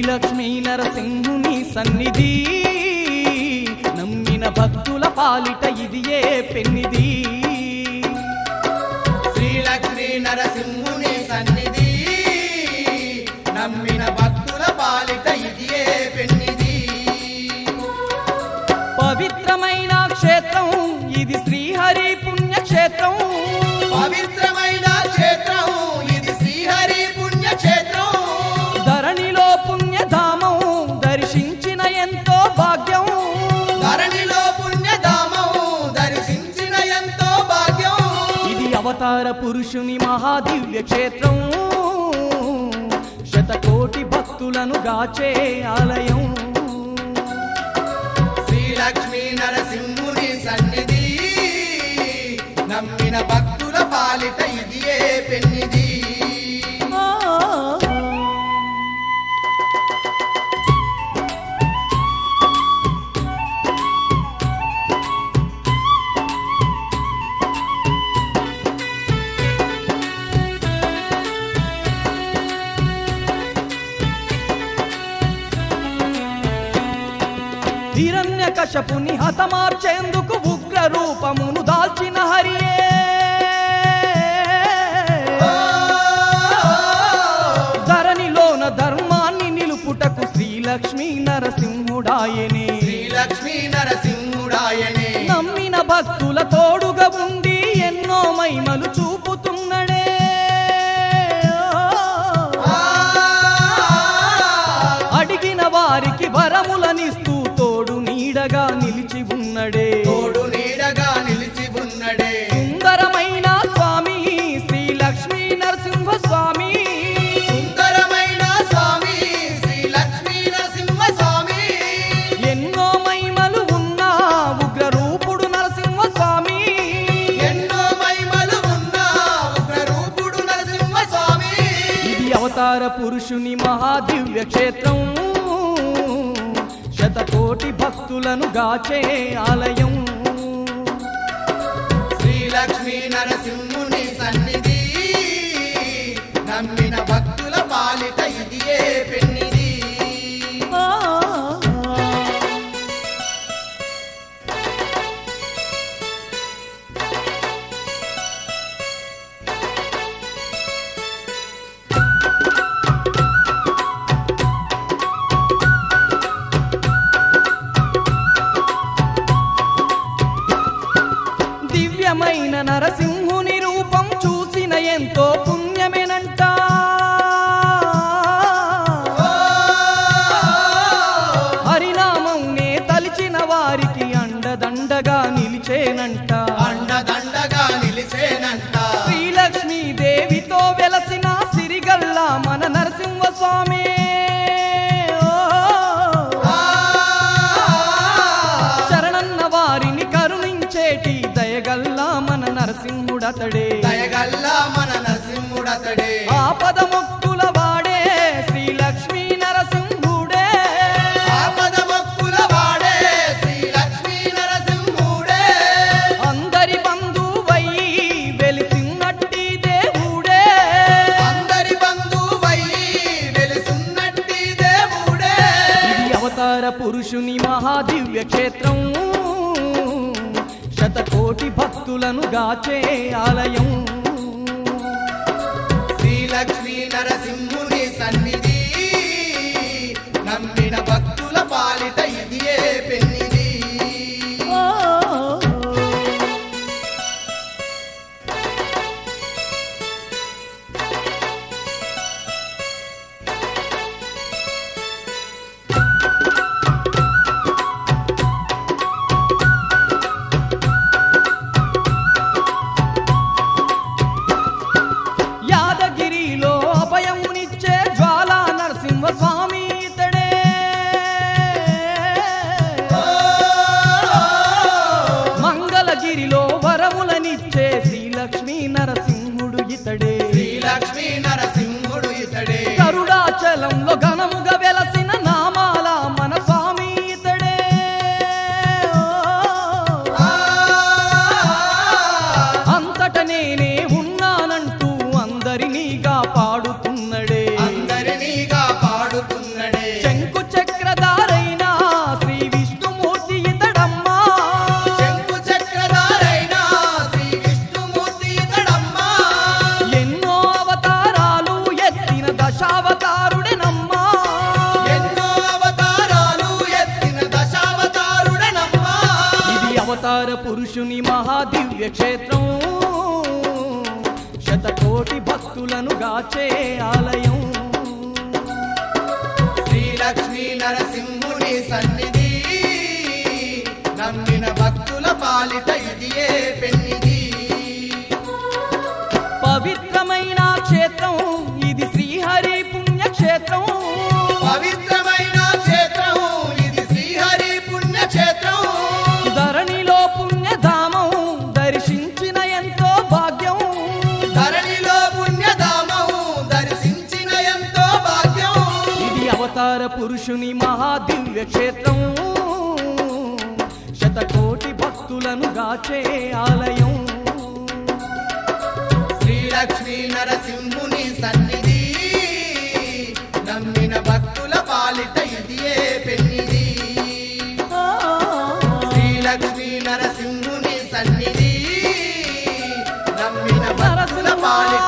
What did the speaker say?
శ్రీలక్ష్మీ నరసింహుని సన్నిధి నమ్మిన భక్తుల పాలిట ఇది ఏ పెన్నిది శ్రీలక్ష్మీ నరసింహుని సన్నిధి నమ్మిన భక్తుల పాలిట ఇదియే పెన్నిది పవిత్రమైన క్షేత్రం ఇది శ్రీహరి పుణ్యక్షేత్రం పవిత్రమైన క్షేత్రం ఇది శ్రీహరి పుణ్యక్షేత్రం ధరణిలో పుణ్యధామం దర్శించిన ఎంతో భాగ్యం ధరణిలో పుణ్యధామం దర్శించిన ఎంతో భాగ్యం ఇది అవతార పురుషుని మహాదివ్య క్షేత్రం శతకోటి భక్తులను గాచే ఆలయం శ్రీలక్ష్మీ నరసింహుని సన్నిధి నమ్మిన భక్తుల పాలిట ఇదియే పెన్నిది ఆ. హిరణ్య కశపుని హతమార్చేందుకు ఉగ్ర రూపమును దాల్చిన హరియే ధరణిలోన ధర్మాన్ని నిలుపుటకు శ్రీలక్ష్మీ నరసింహుడాయనే శ్రీలక్ష్మీ నరసింహుడాయనే నమ్మిన భక్తుల తోడుగా ఉండి ఎన్నో మహిమలు చూపుతున్నడే అడిగిన వారికి వరములనిస్తూ తోడు నీడగా నిలిచి ఉన్నడే తోడు నీడగా నిలిచి ఉన్నడే సుందరమైన స్వామి శ్రీ లక్ష్మీ నరసింహ స్వామి సుందరమైన స్వామి శ్రీ లక్ష్మీ నరసింహ స్వామి ఎన్నో మహిమలు ఉన్న ఉగ్ర రూపుడు నరసింహ స్వామి ఎన్నో మహిమలు ఉన్న ఉగ్రరూపుడు నరసింహ స్వామి ఇది అవతార పురుషుని మహాదివ్య క్షేత్రం శతకోటి భక్తులను గాచే ఆలయం శ్రీ లక్ష్మీ నరసింహుని సన్నిధి నమ్మిన భక్తుల పాలిట ఇదియే పెన్నిది ఆ. దివ్యమైన నరసింహుని రూపం చూసిన ఎంతో పుణ్యమేనంట హరినామం నే తలిచిన వారికి అండదండగా నిలిచేనంట అండదండగా నిలిసేనంట శ్రీలక్ష్మీ దేవితో వెలసిన సిరిగల్ల మన నరసింహ స్వామి శరణన్న వారిని కరుణించేటి దయగల్లా మన నరసింహుడతడే దయగల్లా మన నరసింహుడతడే ఆపద మొక్కుల వాడే శ్రీ లక్ష్మీ నరసింహుడే ఆపద మొక్కుల వాడే శ్రీ లక్ష్మీ నరసింహుడే అందరి బంధువై వెలిసినట్టి దేవుడే అందరి బంధువై వెలుసున్నట్టి దేవుడే ఇది అవతార పురుషుని మహాదివ్య క్షేత్రం శతకోటి భక్తులను గాచే ఆలయం శ్రీ లక్ష్మీ నరసింహుని సన్నిధి నమ్మిన భక్తుల పాలిట ఇదియే పెన్నిది ఆ. యాదగిరిలో దశావతారుడెనమ్మా ఎన్నో అవతారాలు ఎత్తిన దశావతారుడనమ్మా ఇది అవతార పురుషుని మహాదివ్య క్షేత్రం శతకోటి భక్తులను గాచే ఆలయం శ్రీలక్ష్మీ నరసింహుని సన్నిధి నమ్మిన భక్తుల పాలిట ఇదియే పెన్నిది పవిత్రమైన క్షేత్రం ఇది శ్రీహరి పుణ్యక్షేత్రం పవిత్రమైన క్షేత్రం ఇది శ్రీహరి పుణ్యక్షేత్రం ధరణిలో పుణ్యధామం దర్శించిన ఎంతో భాగ్యం ధరణిలో పుణ్యధామం దర్శించిన ఎంతో భాగ్యం ఇది అవతార పురుషుని మహాదివ్య క్షేత్రం శతకోటి భక్తులను గాచే ఆలయం శ్రీలక్ష్మీ నరసింహుని సన్నిధి నమ్మిన భక్తుల పాలిట ఇదియే పెన్నిది శ్రీలక్ష్మీ నరసింహుని సన్నిధి నమ్మిన భక్తుల పాలిట